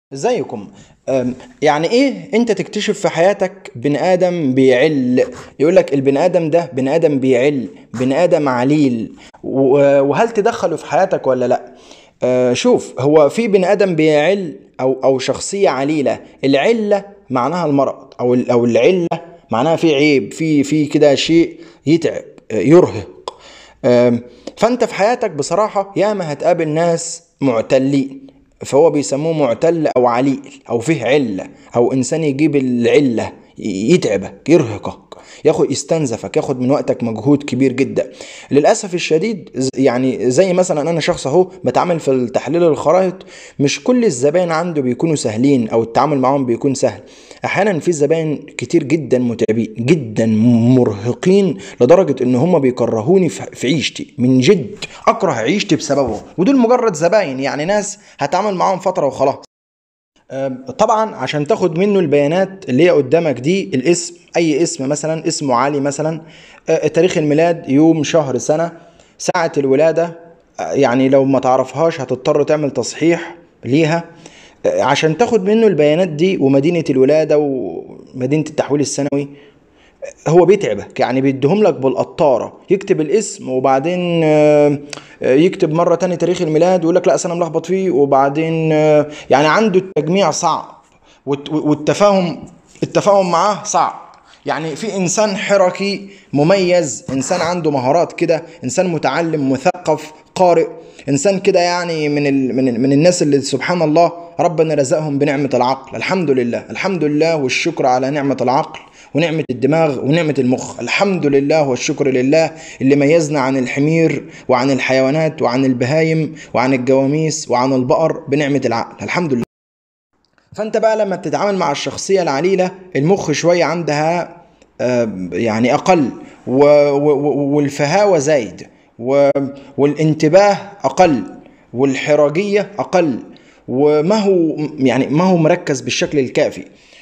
ازيكم أم، يعني ايه انت تكتشف في حياتك بني ادم بيعل يقول لك البني ادم ده بني ادم بيعل بني ادم عليل و- وهل تدخله في حياتك ولا لا أه، شوف هو في بني ادم بيعل او او شخصيه عليله العله معناها المرض او ال- او العله معناها في عيب في في كده شيء يتعب أه، يرهق أم، فانت في حياتك بصراحه ياما هتقابل ناس معتلين فهو بيسموه معتل او عليل او فيه عله او انسان يجيب العله ي- يتعبك يرهقك ياخد يستنزفك ياخد من وقتك مجهود كبير جدا للاسف الشديد ز- يعني زي مثلا انا شخص اهو بتعامل في التحليل الخرائط مش كل الزباين عنده بيكونوا سهلين او التعامل معاهم بيكون سهل احيانا في زباين كتير جدا متعبين جدا مرهقين لدرجه ان هم بيكرهوني في في عيشتي من جد اكره عيشتي بسببهم ودول مجرد زباين يعني ناس هتعامل معاهم فتره وخلاص أم، طبعا عشان تاخد منه البيانات اللي هي قدامك دي الاسم اي اسم مثلا اسمه علي مثلا أه، تاريخ الميلاد يوم شهر سنة ساعة الولادة أه، يعني لو ما تعرفهاش هتضطر تعمل تصحيح ليها أه، عشان تاخد منه البيانات دي ومدينة الولادة ومدينة التحويل السنوي هو بيتعبك يعني بيديهم لك بالقطاره يكتب الاسم وبعدين آه، آه، يكتب مره تاني تاريخ الميلاد ويقول لك لا أصل انا ملخبط فيه وبعدين آه، يعني عنده التجميع صعب والت- والتفاهم التفاهم معاه صعب يعني في انسان حركي مميز انسان عنده مهارات كده انسان متعلم مثقف قارئ انسان كده يعني من ال من ال من الناس اللي سبحان الله ربنا رزقهم بنعمه العقل الحمد لله الحمد لله والشكر على نعمه العقل ونعمة الدماغ ونعمة المخ الحمد لله والشكر لله اللي ميزنا عن الحمير وعن الحيوانات وعن البهايم وعن الجواميس وعن البقر بنعمة العقل الحمد لله فانت بقى لما بتتعامل مع الشخصية العليلة المخ شوية عندها آه، يعني أقل و- و- و- والفهاوة زايد و- والانتباه أقل والحراجية أقل وما هو يعني ما هو مركز بالشكل الكافي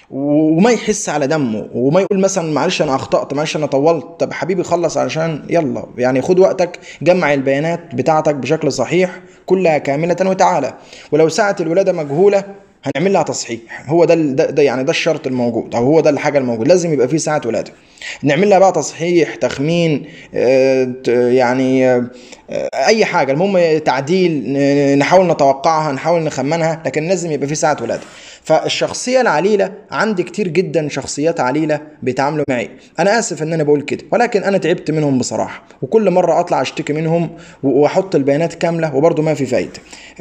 وما يحس على دمه وما يقول مثلا معلش انا اخطات معلش انا طولت طب حبيبي خلص علشان يلا يعني خد وقتك جمع البيانات بتاعتك بشكل صحيح كلها كامله وتعالى ولو ساعه الولاده مجهوله هنعمل لها تصحيح هو ده ال- ده, ده يعني ده الشرط الموجود او هو ده الحاجه الموجوده لازم يبقى فيه ساعه ولاده نعمل لها بقى تصحيح تخمين آه، ت- يعني آه، آه، اي حاجه المهم تعديل ن- نحاول نتوقعها نحاول نخمنها لكن لازم يبقى في ساعه ولاده فالشخصيه العليله عندي كتير جدا شخصيات عليله بيتعاملوا معي انا اسف ان انا بقول كده ولكن انا تعبت منهم بصراحه وكل مره اطلع اشتكي منهم و- واحط البيانات كامله وبرضه ما في فايده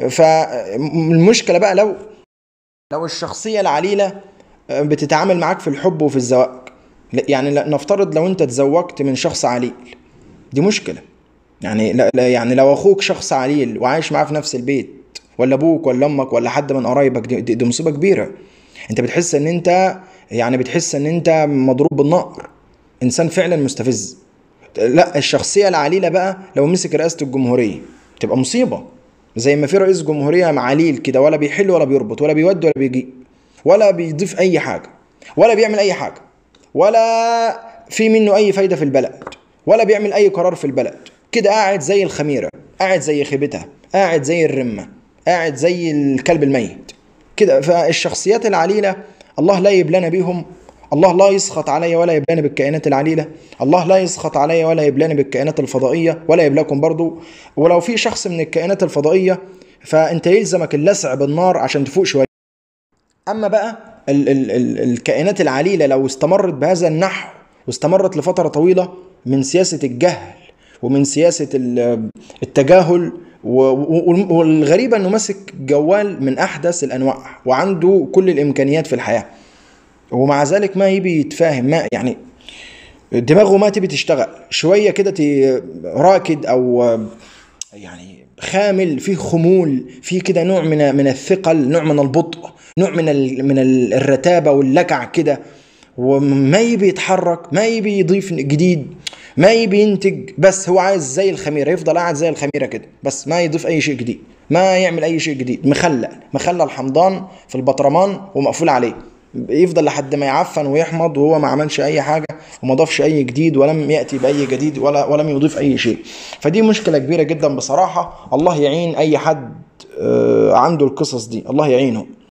فالمشكله بقى لو لو الشخصية العليلة آه، بتتعامل معاك في الحب وفي الزواج لا- يعني لا- نفترض لو انت تزوجت من شخص عليل دي مشكلة يعني لا لا- يعني لو اخوك شخص عليل وعايش معاه في نفس البيت ولا ابوك ولا امك ولا حد من قرايبك دي, دي, دي مصيبة كبيرة انت بتحس ان انت يعني بتحس ان انت مضروب بالنار انسان فعلا مستفز لا الشخصية العليلة بقى لو مسك رئاسة الجمهورية تبقى مصيبة زي ما في رئيس جمهورية معليل كده ولا بيحل ولا بيربط ولا بيودي ولا بيجيب ولا بيضيف أي حاجة ولا بيعمل أي حاجة ولا في منه أي فايدة في البلد ولا بيعمل أي قرار في البلد كده قاعد زي الخميرة قاعد زي خيبتها قاعد زي الرمة قاعد زي الكلب الميت كده فالشخصيات العليلة الله لا يبلنا بيهم الله لا يسخط علي ولا يبلاني بالكائنات العليلة الله لا يسخط علي ولا يبلاني بالكائنات الفضائية ولا يبلاكم برضو ولو في شخص من الكائنات الفضائية فانت يلزمك اللسع بالنار عشان تفوق شوية اما بقى ال ال ال الكائنات العليله لو استمرت بهذا النحو واستمرت لفتره طويله من سياسه الجهل ومن سياسه ال- التجاهل و- و- والغريبه انه ماسك جوال من احدث الانواع وعنده كل الامكانيات في الحياه ومع ذلك ما يبي يتفاهم ما يعني دماغه ما تبي تشتغل شويه كده ت- راكد او يعني خامل فيه خمول فيه كده نوع من من الثقل نوع من البطء نوع من ال من ال- الرتابه واللكع كده وما يبي يتحرك ما يبي يضيف جديد ما يبي ينتج بس هو عايز زي الخميره يفضل قاعد زي الخميره كده بس ما يضيف اي شيء جديد ما يعمل اي شيء جديد مخلع مخلع الحمضان في البطرمان ومقفول عليه يفضل لحد ما يعفن ويحمض وهو ما عملش اي حاجه وما ضافش اي جديد ولم ياتي باي جديد ولا ولم يضيف اي شيء فدي مشكله كبيره جدا بصراحه الله يعين اي حد آه، عنده القصص دي الله يعينه